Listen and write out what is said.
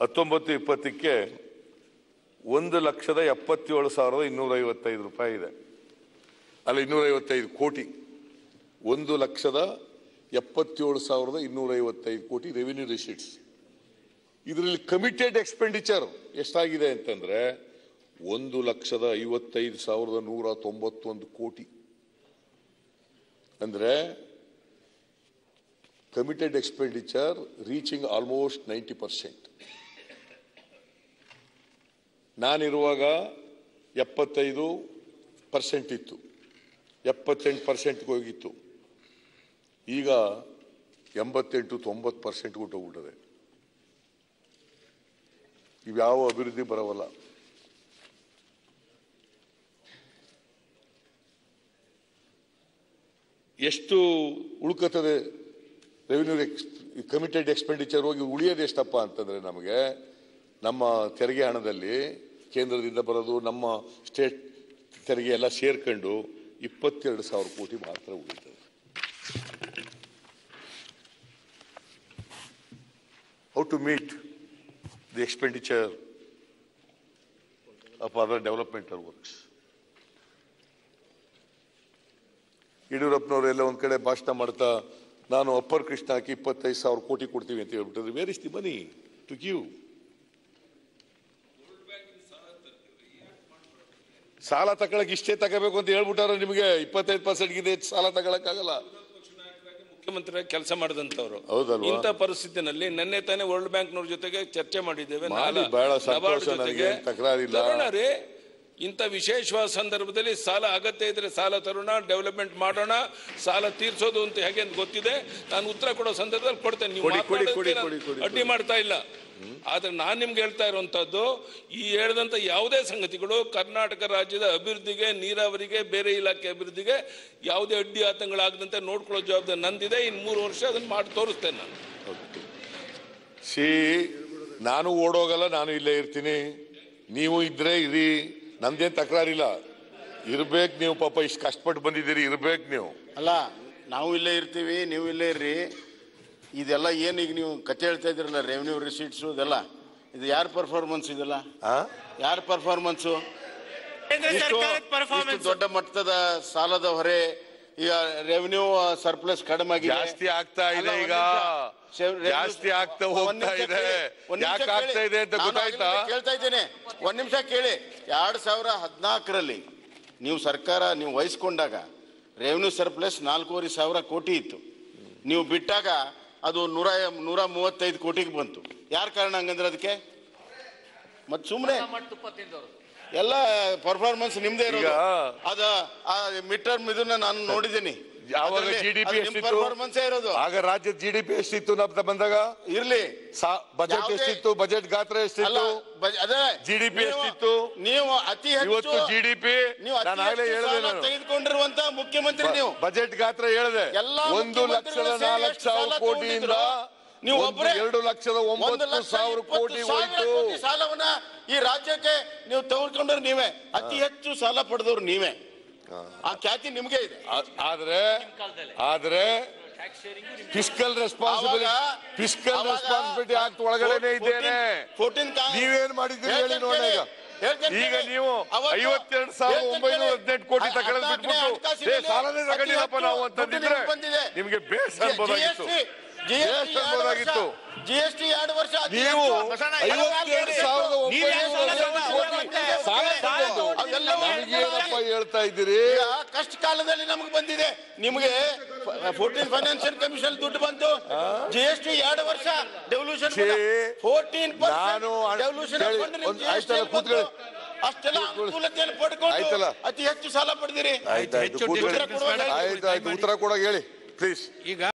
ಹತ್ತೊಂಬತ್ತು ಇಪ್ಪತ್ತಕ್ಕೆ ಒಂದು ಲಕ್ಷದ ಎಪ್ಪತ್ತೇಳು ಸಾವಿರದ ಇನ್ನೂರ ಐವತ್ತೈದು ರೂಪಾಯಿ ಇದೆ ಅಲ್ಲ ಇನ್ನೂರ ಐವತ್ತೈದು ಕೋಟಿ ಒಂದು ಲಕ್ಷದ ಎಪ್ಪತ್ತೇಳು ಸಾವಿರದ ಇನ್ನೂರ ಐವತ್ತೈದು ಕೋಟಿ ರೆವಿನ್ಯೂ ರಿಸೀಟ್ಸ್ ಇದರಲ್ಲಿ ಕಮಿಟೆಡ್ ಎಕ್ಸ್ಪೆಂಡಿಚರ್ ಎಷ್ಟಾಗಿದೆ ಅಂತಂದ್ರೆ ಒಂದು ಲಕ್ಷದ ಐವತ್ತೈದು ಸಾವಿರದ ನೂರ ತೊಂಬತ್ತೊಂದು ಕೋಟಿ ಅಂದ್ರೆ committed expenditure reaching almost ninety percent ನಾನಿರುವಾಗ ಎಪ್ಪತ್ತೈದು ಪರ್ಸೆಂಟ್ ಇತ್ತು ಎಪ್ಪತ್ತೆಂಟು ಪರ್ಸೆಂಟ್ಗೆ ಹೋಗಿತ್ತು ಈಗ ಎಂಬತ್ತೆಂಟು ತೊಂಬತ್ತು ಪರ್ಸೆಂಟ್ ಹೋಗ್ಬಿಟ್ಟದೆ ಇವ್ಯಾವ ಅಭಿವೃದ್ಧಿ ಬರವಲ್ಲ ಎಷ್ಟು ಉಳ್ಕತ್ತದೆ ರೆವಿನ್ಯೂ ಕಮಿಟೆಡ್ ಎಕ್ಸ್ಪೆಂಡಿಚರ್ ಹೋಗಿ ಉಳಿಯೋದು ಎಷ್ಟಪ್ಪ ಅಂತಂದ್ರೆ ನಮಗೆ ನಮ್ಮ ತೆರಿಗೆ ಹಣದಲ್ಲಿ ಕೇಂದ್ರದಿಂದ ಬರೋದು ನಮ್ಮ ಸ್ಟೇಟ್ ತೆರಿಗೆ ಎಲ್ಲ ಸೇರ್ಕೊಂಡು ಇಪ್ಪತ್ತೆರಡು ಸಾವಿರ ಕೋಟಿ ಮಾತ್ರ ಉಳಿತದೆ how to meet the expenditure of other developmental works ಯಡಿಯೂರಪ್ಪನವರು ಎಲ್ಲ ಒಂದ್ ಕಡೆ ಭಾಷಣ ಮಾಡ್ತಾ ನಾನು ಅಪ್ಪರ್ ಕೃಷ್ಣ ಹಾಕಿ ಇಪ್ಪತ್ತೈದು ಸಾವಿರ ಕೋಟಿ ಕೊಡ್ತೀವಿ ಅಂತ ಹೇಳ್ಬಿಟ್ಟಿದ್ರೆ where is the money to give ಸಾಲ ತಗೊಳಕ್ ಇಷ್ಟೇ ತಗೋಬೇಕು ಅಂತ ಹೇಳ್ಬಿಟ್ಟಾರ ನಿಮಗೆ ಇಪ್ಪತ್ತೈದು ಪರ್ಸೆಂಟ್ ಗಿದೆ ಹೆಚ್ಚು ಸಾಲ ತಗೊಳಕ್ಕಾಗಲ್ಲ ಮುಖ್ಯಮಂತ್ರಿ ಕೆಲಸ ಮಾಡಿದಂತವ್ರು ಹೌದಲ್ವಾ? ಇಂಥ ಪರಿಸ್ಥಿತಿನಲ್ಲಿ ನಿನ್ನೆ ತಾನೇ ವರ್ಲ್ಡ್ ಬ್ಯಾಂಕ್ನವ್ರ ಜೊತೆಗೆ ಚರ್ಚೆ ಮಾಡಿದ್ದೇವೆ ಮಾಡಿ, ನಾಳೆ ಬಹಳ ಸಂತೋಷ ನಬಾರ್ಡ್ ಜೊತೆಗೆ. ನನಗೆ, ತಕರಾರಿಲ್ಲ. ತರೋಣ ರೀ ಇಂಥ ವಿಶೇಷವಾದ ಸಂದರ್ಭದಲ್ಲಿ ಸಾಲ ಅಗತ್ಯ ಇದ್ರೆ ಸಾಲ ತರೋಣ ಡೆವಲಪ್ಮೆಂಟ್ ಮಾಡೋಣ ಸಾಲ ತೀರ್ಸೋದು ಅಂತ ಹೇಗೆ ಅಂತ ಗೊತ್ತಿದೆ ನಾನು ಉತ್ತರ ಕೊಡೋ ಸಂದರ್ಭದಲ್ಲಿ ಕೊಡ್ತೇನೆ ನೀವು ಕೊಡಿ, ಕೊಡಿ, ಮಾತನಾಡೋದಕ್ಕೆ ಕೊಡಿ, ನಾನು ಕೊಡಿ, ಕೊಡಿ, ಅಡ್ಡಿ ಮಾಡ್ತಾ ಇಲ್ಲ ಆದ್ರೆ ನಾನು ನಿಮ್ಗೆ ಹೇಳ್ತಾ ಇರುವಂತದ್ದು ಈ ಹೇಳಿದಂತ ಯಾವುದೇ ಸಂಗತಿಗಳು ಕರ್ನಾಟಕ ರಾಜ್ಯದ ಅಭಿವೃದ್ಧಿಗೆ ನೀರಾವರಿಗೆ ಬೇರೆ ಇಲಾಖೆ ಅಭಿವೃದ್ಧಿಗೆ ಯಾವುದೇ ಅಡ್ಡಿ ಆತಂಕಗಳಾಗದಂತೆ ನೋಡ್ಕೊಳ್ಳೋ ಜವಾಬ್ದಾರಿ ನಂದಿದೆ ಇನ್ನು ಮೂರು ವರ್ಷ ಅದನ್ನ ಮಾಡಿ ತೋರಿಸ್ತೇನೆ ನಾನು ಸಿ ನಾನು ಓಡೋಗಲ್ಲ ನಾನು ಇಲ್ಲೇ ಇರ್ತೀನಿ ನೀವು ಇದ್ರೆ ಇರಿ ನಮ್ದೇನ್ ತಕರಾರಿಲ್ಲ ಇರ್ಬೇಕು ನೀವು ಪಾಪ ಇಷ್ಟು ಕಷ್ಟಪಟ್ಟು ಬಂದಿದ್ದೀರಿ ಇರ್ಬೇಕು ನೀವು ಅಲ್ಲ ನಾವು ಇಲ್ಲೇ ಇರ್ತೀವಿ ನೀವು ಇಲ್ಲೇ ಇರ್ರಿ ಇದೆಲ್ಲ ಏನು ಈಗ ನೀವು ಕತೆ ಹೇಳ್ತಾ ಇದ್ದೀರಲ್ಲ ರೆವೆನ್ಯೂ ರಿಸೀಟ್ಸು ಇದೆಲ್ಲ ಇದು ಯಾರ ಪರ್ಫಾರ್ಮೆನ್ಸ್ ಇದೆಲ್ಲ ಆ? ಯಾರ ಪರ್ಫಾರ್ಮೆನ್ಸು ಇಷ್ಟು ಇಷ್ಟು ದೊಡ್ಡ ಮಟ್ಟದ ಸಾಲದ ಹೊರೆ ಈಗ ರೆವೆನ್ಯೂ ಸರ್ಪ್ಲಸ್ ಕಡಿಮೆ ಆಗಿದೆ ಜಾಸ್ತಿ ಆಗ್ತಾ ಇದೆ ಅಲ್ಲ, ಈಗ ಒಂದ್ ನಿಮಿಷ. ಸೆ- revenue- ಜಾಸ್ತಿ ಆಗ್ತಾ ಒಂದ್ ಹೋಗ್ತಾ ನಿಮಿಷ ಇದೆ ಕೇಳಿ. ಒಂದ್ ನಿಮಿಷ ಯಾಕೆ ಆಗ್ತಾ ಕೇಳಿ. ಇದೆ ಅಂತ ನಾನು ಗೊತ್ತಾಯ್ತಾ ಆಗ್ಲಿಂದ ಕೇಳ್ತಾ ಇದ್ದೇನೆ ಒಂದ್ ನಿಮಿಷ ಕೇಳಿ ಎರಡ್ ಸಾವಿರ ಹದಿನಾಲ್ಕರಲ್ಲಿ ನೀವು ಸರ್ಕಾರ ನೀವು ವಹಿಸ್ಕೊಂಡಾಗ ರೆವೆನ್ಯೂ ಸರ್ಪ್ಲಸ್ ನಾಲ್ಕೂವರೆ ಸಾವಿರ ಕೋಟಿ ಇತ್ತು ನೀವು ಬಿಟ್ಟಾಗ ಅದು ನೂರ ನೂರ ಮೂವತ್ತೈದು ಕೋಟಿಗೆ ಬಂತು ಯಾರ ಕಾರಣ ಹಂಗಂದ್ರೆ ಅದಕ್ಕೆ ಮತ್ ಸುಮ್ಮನೆ ಎಲ್ಲ ಪರ್ಫಾರ್ಮೆನ್ಸ್ ನಿಮ್ದೇ ಇರೋದು ಈಗ- ಅದ ಆ ಮಿಡ್ ಟರ್ಮ್ ಇದನ್ನ ನಾನು ನೋಡಿದ್ದೀನಿ ಯಾವಾಗ ಜಿ ಡಿ ಪಿ ಎಷ್ಟಿತ್ತು ಪರ್ಫಾರ್ಮೆನ್ಸ್ ಇರೋದು ಆಗ ರಾಜ್ಯದ ಜಿ ಡಿ ಪಿ ಎಷ್ಟಿತ್ತು ನಮ್ದು ಬಂದಾಗ ಇರ್ಲಿ ಬಜೆಟ್ ಯಾವುದೇ- ಎಷ್ಟಿತ್ತು ಬಜೆಟ್ ಗಾತ್ರ ಅಲ್ಲ ಎಷ್ಟಿತ್ತು ಬಜ- ಅದೇ GDP ನೀವು- ಎಷ್ಟಿತ್ತು? ನೀವು ಅತಿ ಇವತ್ತು ಹೆಚ್ಚು ಜಿ ಡಿ ಪಿ ನೀವು ಅತಿ ನಾನು ಆಗ್ಲೇ ಹೆಚ್ಚು ಹೇಳಿದೆ ಸಾಲ ನಾನು ತೆಗೆದುಕೊಂಡಿರುವಂತ ಮುಖ್ಯಮಂತ್ರಿ ನೀವು ಬಜೆಟ್ ಗಾತ್ರ ಹೇಳಿದೆ ಎಲ್ಲಾ ಒಂದು ಲಕ್ಷದ ಮುಖ್ಯಮಂತ್ರಿಗಳು ಸೇರಿ ನಾಲ್ಕು ಎಷ್ಟು ಸಾವಿರ ಸಾಲ ಕೋಟಿಯಿಂದ ತಗೊಂಡಿದ್ರು? ನೀವು ಒಂದು ಒಬ್ಬರೇ ಎರಡು ಲಕ್ಷದ ಒಂದು ಒಂಬತ್ತು ಲಕ್ಷ ಸಾವಿರ ಇಪ್ಪತ್ತು ಕೋಟಿ ಸಾವಿರ ಹೋಯ್ತು ಕೋಟಿ ಸಾಲವನ್ನ ಈ ರಾಜ್ಯಕ್ಕೆ ನೀವು ತೆಗೆದುಕೊಂಡ್ರೆ ನೀವೇ ಅತಿ ಹೆಚ್ಚು ಸಾಲ ಪಡೆದವ್ರು ನೀವೇ ಆ ಖ್ಯಾತಿ ನಿಮ್ಗೆ ಇದೆ ಆ- ಆದ್ರೆ ಆದ್ರೆ ಫಿಸ್ಕಲ್ ರೆಸ್ಪಾನ್ಸಿಬಿಲಿಟಿ ಆವಾಗ- ಫಿಸ್ಕಲ್ ಆವಾಗ ರೆಸ್ಪಾನ್ಸಿಬಿಲಿಟಿ ಆಕ್ಟ್ ಒಳಗಡೆನೆ ಇದ್ದೇನೆ 14 ಕಾ- ನೀವೇನ್ ಮಾಡಿದ್ದೀರಿ ಹೇಳಿ ಹೇಳ್ತೇನೆ ನೋಡೋಣ ಈಗ ಹೇಳ್ತೇನೆ ಈಗ ಕೇಳಿ. ನೀವು ಅವತ್ತು ಐವತ್ತೆರಡು ಸಾವಿರದ ಹೇಳ್ತೇನೆ ಒಂಬೈನೂರ ಕೇಳಿ. ಹದಿನೆಂಟು ಕೋಟಿ ಹ- ತಗೊಳ್ಳೋದು ಹದಿನಾಲ್ಕನೇ ಬಿಟ್ಬಿಟ್ಟು ಹಣಕಾಸಿನಲ್ಲಿ ಏ ಸಾಲನೇ ಅತಿ ತಗೊಂಡಿಲ್ಲಪ್ಪ ಹೆಚ್ಚು ನಾವು ದುಡ್ಡು ಅಂತಂದಿದ್ರೆ ನಿಮ್ಗೆ ಬಂದಿದೆ. ನಿಮ್ಗೆ ಬೇಸ್ ಅನ್ಬೋದಾಗಿತ್ತು ಜಿಎಸ್ಟಿ ಅನ್ಬೋದಾಗಿತ್ತು. ಜಿಎಸ್ಟಿ ಎರಡು ವರ್ಷ ಅತಿ ನೀವು ಹೆಚ್ಚು. ಐವತ್ತೆರಡು ಸಾವಿರದ ಒಂಬೈನೂರ ಹದಿನೆಂಟು ಕೋಟಿ ಸಾಲ ತಗೊಂಡು ಅವೆಲ್ಲವೂ ನಮಗೇನಪ್ಪ ಹೇಳ್ತಾ ಇದ್ದೀರಿ ಈಗ ಕಷ್ಟ ಕಾಲದಲ್ಲಿ ನಮಗೆ ಬಂದಿದೆ ನಿಮಗೆ ಫೋರ್ಟೀನ್ ಫೈನಾನ್ಷಿಯಲ್ ಕಮಿಷನ್ ದುಡ್ಡು ಬಂತು ಜಿ ಎಸ್ ಟಿ ಎರಡು ವರ್ಷ ಡೆವಲ್ಯೂಷನ್ ಛೇ, ಫೋರ್ಟೀನ್ ನಾನು ಅಣ್- ಡೆವಲ್ಯೂಷನ್ ಕೇಳಿ, ಒಂದ್ ಆಯ್ತಲ್ಲ, ಕೂತ್ಕೊಳ್ಳಿ. ಅಷ್ಟೆಲ್ಲ ಅನುಕೂಲತೆಯನ್ನು ಪಡ್ಕೊಂಡು ಆಯ್ತಲ್ಲ. ಅತಿ ಹೆಚ್ಚು ಸಾಲ ಪಡೆದಿರಿ ಆಯ್ತಾಯ್ತು ಉತ್ತರ ಕೊಡುವಾಗ ಹೇಳಿ. ಆಯ್ತು ಆಯ್ತು ಉತ್ತರ ಕೊಡೋಕೆ ಹೇಳಿ ಪ್ಲೀಸ್ ಈಗ